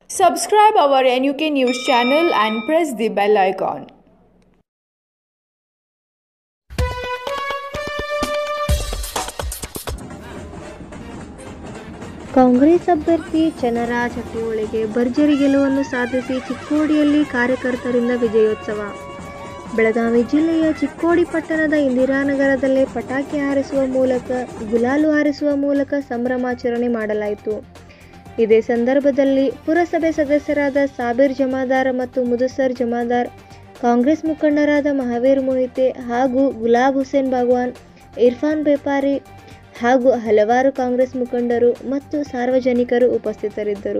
Subscribe our NUK News channel and press the bell icon. Congress ಅಭ್ಯರ್ಥಿ ಚನ್ನರಾಜ್ ಹಟ್ಟಿಹೊಳಿಗೆ ಭರ್ಜರಿ ಗೆಲುವನ್ನು ಸಾಧಿಸಿ ಚಿಕ್ಕೋಡಿಯಲ್ಲಿ ಕಾರ್ಯಕರ್ತರಿಂದ ವಿಜಯೋತ್ಸವ ಬೆಳಗಾವಿ ಜಿಲ್ಲೆಯ ಚಿಕ್ಕೋಡಿ ಪಟ್ಟಣದ ಇಂದಿರಾನಗರದಲ್ಲಿ ಪಟಾಕಿ ಹಾರಿಸುವ ಮೂಲಕ ಗುಲಾಲು ಹಾರಿಸುವ ಮೂಲಕ ಸಂಭ್ರಮಾಚರಣೆ ಮಾಡಲಾಯಿತು ಇದೇ ಸಂದರ್ಭದಲ್ಲಿ ಪುರಸಭೆ ಸದಸ್ಯರಾದ ಸಾಬೀರ್ ಜಮಾದಾರ್ ಮತ್ತು ಮುದಸರ್ ಜಮಾದಾರ್ ಕಾಂಗ್ರೆಸ್ ಮುಖಂಡರಾದ ಮಹಾವೀರ್ ಮೊಹಿತೆ ಹಾಗೂ ಗುಲಾಬ್ ಹುಸೇನ್ ಭಗವಾನ್ ಇರ್ಫಾನ್ ಬೇಪಾರಿ ಹಾಗೂ ಹಲವಾರು ಕಾಂಗ್ರೆಸ್ ಮುಖಂಡರು ಮತ್ತು ಸಾರ್ವಜನಿಕರು ಉಪಸ್ಥಿತರಿದ್ದರು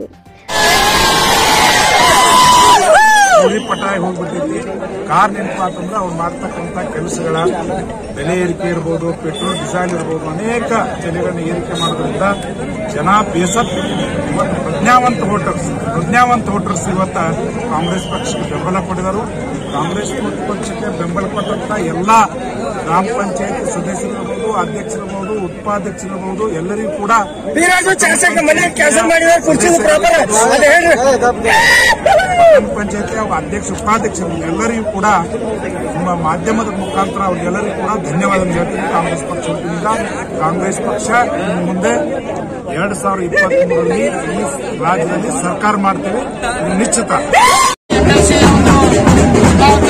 ಕೂಲಿ ಪಟಾಗಿ ಹೋಗ್ಬಿಟ್ಟಿದ್ವಿ ಕಾರ್ ನೆನಪು ಅಂತಂದ್ರೆ ಅವ್ರು ಮಾಡ್ತಕ್ಕಂಥ ಕೆಲಸಗಳ ಬೆಲೆ ಏರಿಕೆ ಇರ್ಬೋದು ಪೆಟ್ರೋಲ್ ಡಿಸೈಲ್ ಇರ್ಬೋದು ಅನೇಕ ಬೆಲೆಗಳನ್ನ ಏರಿಕೆ ಮಾಡೋದ್ರಿಂದ ಜನ ಬೇಸತ್ತು ಇವತ್ತು ಪ್ರಜ್ಞಾವಂತ ವೋಟರ್ಸ್ ಪ್ರಜ್ಞಾವಂತ ವೋಟರ್ಸ್ ಇವತ್ತ ಕಾಂಗ್ರೆಸ್ ಪಕ್ಷಕ್ಕೆ ಬೆಂಬಲ ಕೊಟ್ಟಿದರು ಕಾಂಗ್ರೆಸ್ ಪಕ್ಷಕ್ಕೆ ಬೆಂಬಲ ಕೊಟ್ಟಂತ ಎಲ್ಲಾ ಗ್ರಾಮ ಪಂಚಾಯತ್ ಸದಸ್ಯರಿರ್ಬೋದು ಅಧ್ಯಕ್ಷರಿರ್ಬೋದು ಉಪಾಧ್ಯಕ್ಷರಿರ್ಬೋದು ಎಲ್ಲರಿಗೂ ಕೂಡ ವೀರಾಜು ಚಾರ್ಸಕ್ ಮನೆ ಕೆಲಸ ಮಾಡಿದ್ರೆ ಕುರ್ಚಿ ಪ್ರಾಪರ್ ಅದ ಹೇಳ್ರಿ ಪಟ್ಟಣ ಪಂಚಾಯತಿ ಹಾಗೂ ಅಧ್ಯಕ್ಷ ಉಪಾಧ್ಯಕ್ಷರು ಎಲ್ಲರಿಗೂ ಕೂಡ ನಿಮ್ಮ ಮಾಧ್ಯಮದ ಮುಖಾಂತರ ಅವ್ರಿಗೆಲ್ಲರಿಗೂ ಕೂಡ ಧನ್ಯವಾದ ಹೇಳ್ತೀನಿ ಕಾಂಗ್ರೆಸ್ ಪಕ್ಷ ವತಿಯಿಂದ ಕಾಂಗ್ರೆಸ್ ಪಕ್ಷ ಇನ್ನು ಮುಂದೆ ಎರಡ್ ಸಾವಿರದ ಇಪ್ಪತ್ತ್ ಮೂರರಲ್ಲಿ ಈ ರಾಜ್ಯದಲ್ಲಿ ಸರ್ಕಾರ ಮಾಡ್ತೇವೆ ಇದು ನಿಶ್ಚಿತ